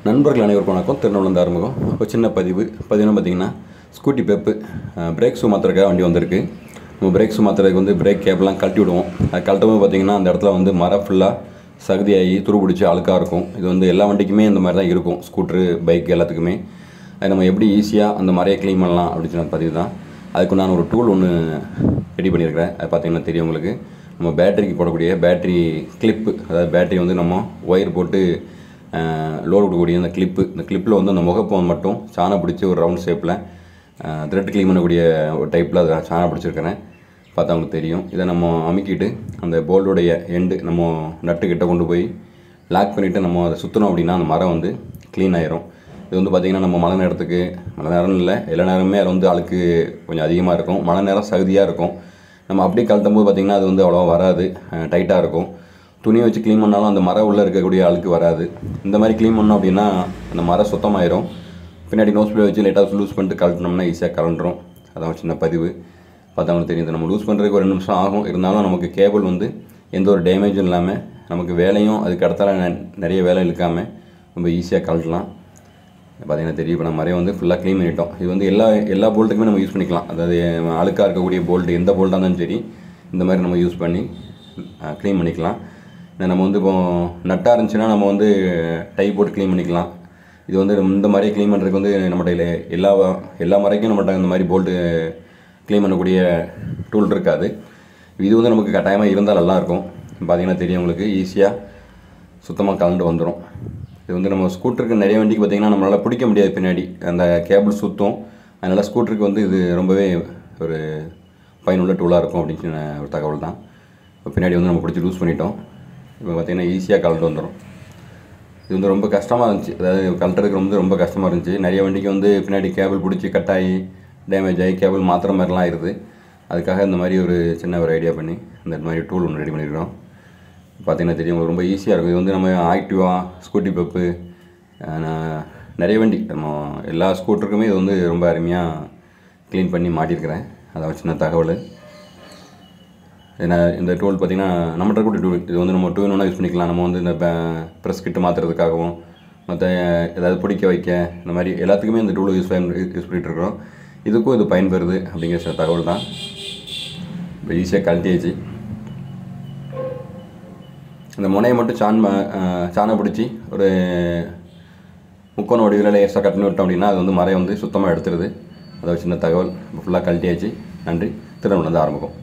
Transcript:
நண்பர்கள் அனைவருக்கும் வணக்கம் திருநெல்வேலி ஆரம்பம் ஒரு சின்ன பதிவு பதிவுனா பார்த்தீங்கன்னா ஸ்கூட்டி பெப்பு பிரேக் ஷூ மாத்திரக்காக வண்டி வந்திருக்கு நம்ம பிரேக் ஷூ மாத்திரக்கு வந்து பிரேக் கேப்லாம் கழட்டி விடுவோம் அது கழட்டும் பார்த்தீங்கன்னா அந்த இடத்துல வந்து மரம் ஃபுல்லாக சகதியாகி துருபிடிச்சி அழுக்காக இருக்கும் இது வந்து எல்லா வண்டிக்குமே இந்த மாதிரி தான் இருக்கும் ஸ்கூட்ரு பைக் எல்லாத்துக்குமே அது நம்ம எப்படி ஈஸியாக அந்த மரையை க்ளீன் பண்ணலாம் அப்படின்னு சொன்ன பதிவு தான் அதுக்கு நான் ஒரு டூல் ஒன்று ரெடி பண்ணியிருக்கிறேன் அது பார்த்தீங்கன்னா தெரியும் உங்களுக்கு நம்ம பேட்டரிக்கு போடக்கூடிய பேட்டரி கிளிப்பு அதாவது பேட்டரி வந்து நம்ம ஒயர் போட்டு லோடு கொடுக்கக்கூடிய அந்த கிளிப்பு இந்த கிளிப்பில் வந்து அந்த முகப்பம் மட்டும் சாணம் பிடிச்சி ஒரு ரவுண்ட் ஷேப்பில் த்ரெட் க்ளீன் பண்ணக்கூடிய ஒரு டைப்பில் அதை சாணம் பிடிச்சிருக்கிறேன் பார்த்தா உங்களுக்கு தெரியும் இதை நம்ம அமுக்கிட்டு அந்த போல்டோடைய எண்டு நம்ம நட்டு கிட்ட கொண்டு போய் லாக் பண்ணிவிட்டு நம்ம அதை சுற்றணும் அப்படின்னா அந்த மரம் வந்து க்ளீன் ஆயிரும் இது வந்து பார்த்திங்கன்னா நம்ம மழை நேரத்துக்கு மழை நேரம் இல்லை எல்லா நேரமுமே அது வந்து அழுக்கு கொஞ்சம் அதிகமாக இருக்கும் மழை நேரம் சகுதியாக இருக்கும் நம்ம அப்படியே கழட்டும் போது பார்த்திங்கன்னா அது வந்து அவ்வளோவா வராது டைட்டாக இருக்கும் துணியை வச்சு க்ளீன் பண்ணாலும் அந்த மரம் உள்ளே இருக்கக்கூடிய அழுக்கு வராது இந்த மாதிரி க்ளீன் பண்ணோம் அப்படின்னா அந்த மரம் சுத்தமாயிரும் பின்னாடி நோஸ் பிளே வச்சு லைட்டாக லூஸ் பண்ணிட்டு கழட்டினோம்னா ஈஸியாக கலண்டுரும் அதான் ஒரு சின்ன பதிவு பார்த்தவங்களுக்கு தெரியும் இது நம்ம லூஸ் பண்ணுறதுக்கு ஒரு ரெண்டு நிமிஷம் ஆகும் இருந்தாலும் நமக்கு கேபிள் வந்து எந்த ஒரு டேமேஜும் இல்லாமல் நமக்கு வேலையும் அதுக்கு அடுத்தால நெ- நிறைய வேலை இழுக்காமல் ரொம்ப ஈஸியாக கழட்டலாம் பார்த்தீங்கன்னா தெரியும் இப்போ நம்ம மறைய வந்து ஃபுல்லாக க்ளீன் பண்ணிட்டோம் இது வந்து எல்லா எல்லா போல்ட்டுக்குமே நம்ம யூஸ் பண்ணிக்கலாம் அதாவது அழுக்காக இருக்கக்கூடிய போல்ட் எந்த போல்ட்டாக இருந்தாலும் சரி இந்த மாதிரி நம்ம யூஸ் பண்ணி க்ளீன் பண்ணிக்கலாம் இதை நம்ம வந்து இப்போ நட்டாக இருந்துச்சுன்னா நம்ம வந்து டை போட்டு க்ளீன் பண்ணிக்கலாம் இது வந்து இந்த மாதிரி க்ளீன் பண்ணுறதுக்கு வந்து நம்மகிட்ட எல்லா எல்லா மறைக்கும் நம்மகிட்ட இந்த மாதிரி போல்ட்டு க்ளீன் பண்ணக்கூடிய டூல் இருக்காது இது வந்து நமக்கு கட்டாயமாக இருந்தால் நல்லாயிருக்கும் பார்த்தீங்கன்னா தெரியும் உங்களுக்கு ஈஸியாக சுத்தமாக கலந்து வந்துடும் இது வந்து நம்ம ஸ்கூட்டருக்கு நிறைய வண்டிக்கு பார்த்திங்கன்னா நம்மளால் பிடிக்க முடியாது பின்னாடி அந்த கேபிள் சுற்றும் அதனால் ஸ்கூட்டருக்கு வந்து இது ரொம்பவே ஒரு பயனுள்ள டூலாக இருக்கும் அப்படின்னு சொன்ன ஒரு தகவல் தான் இப்போ பின்னாடி வந்து நம்ம பிடிச்சி லூஸ் பண்ணிட்டோம் இப்போ பார்த்திங்கன்னா ஈஸியாக கலந்து வந்துடும் இது வந்து ரொம்ப கஷ்டமாக இருந்துச்சு அதாவது கழட்டுறதுக்கு ரொம்ப ரொம்ப கஷ்டமாக இருந்துச்சு நிறைய வண்டிக்கு வந்து பின்னாடி கேபிள் பிடிச்சி கட் ஆகி டேமேஜ் ஆகி கேபிள் மாத்திர மாதிரிலாம் ஆயிடுது அதுக்காக இந்த மாதிரி ஒரு சின்ன ஒரு ஐடியா பண்ணி இந்த மாதிரி டூல் ஒன்று ரெடி பண்ணியிருக்கோம் பார்த்தீங்கன்னா தெரியும் உங்களுக்கு ரொம்ப ஈஸியாக இருக்கும் இது வந்து நம்ம ஆக்டிவா ஸ்கூட்டி பப்பு நிறைய வண்டி நம்ம எல்லா ஸ்கூட்டருக்குமே இது வந்து ரொம்ப அருமையாக க்ளீன் பண்ணி மாட்டியிருக்கிறேன் அதான் சின்ன தகவல் ஏன்னா இந்த டூல் பார்த்திங்கன்னா நம்மகிட்ட கூட டூல் இது வந்து நம்ம டூ இன் யூஸ் பண்ணிக்கலாம் நம்ம வந்து இந்த ப்ரெஸ் கிட்டு மாற்றுறதுக்காகவும் மற்ற ஏதாவது பிடிக்க வைக்க இந்த மாதிரி எல்லாத்துக்குமே இந்த டூல் யூஸ் பண்ணி யூஸ் பண்ணிகிட்டு இருக்கிறோம் இதுக்கும் இது பயன்பெறுது அப்படிங்கிற சில தகவல் தான் இப்போ ஈஸியாக கழட்டியாச்சு இந்த முனையை மட்டும் சான் ம- அஹ் சாணம் பிடிச்சி ஒரு முக்கோண வடிவில் லேசாக கட்டினு விட்டோம் அப்படின்னா அது வந்து மரம் வந்து சுத்தமாக எடுத்துருது அதை ஒரு சின்ன தகவல் இப்போ ஃபுல்லாக கழட்டியாச்சு நன்றி திருநெல்வேலிருந்து ஆரம்பிக்கும்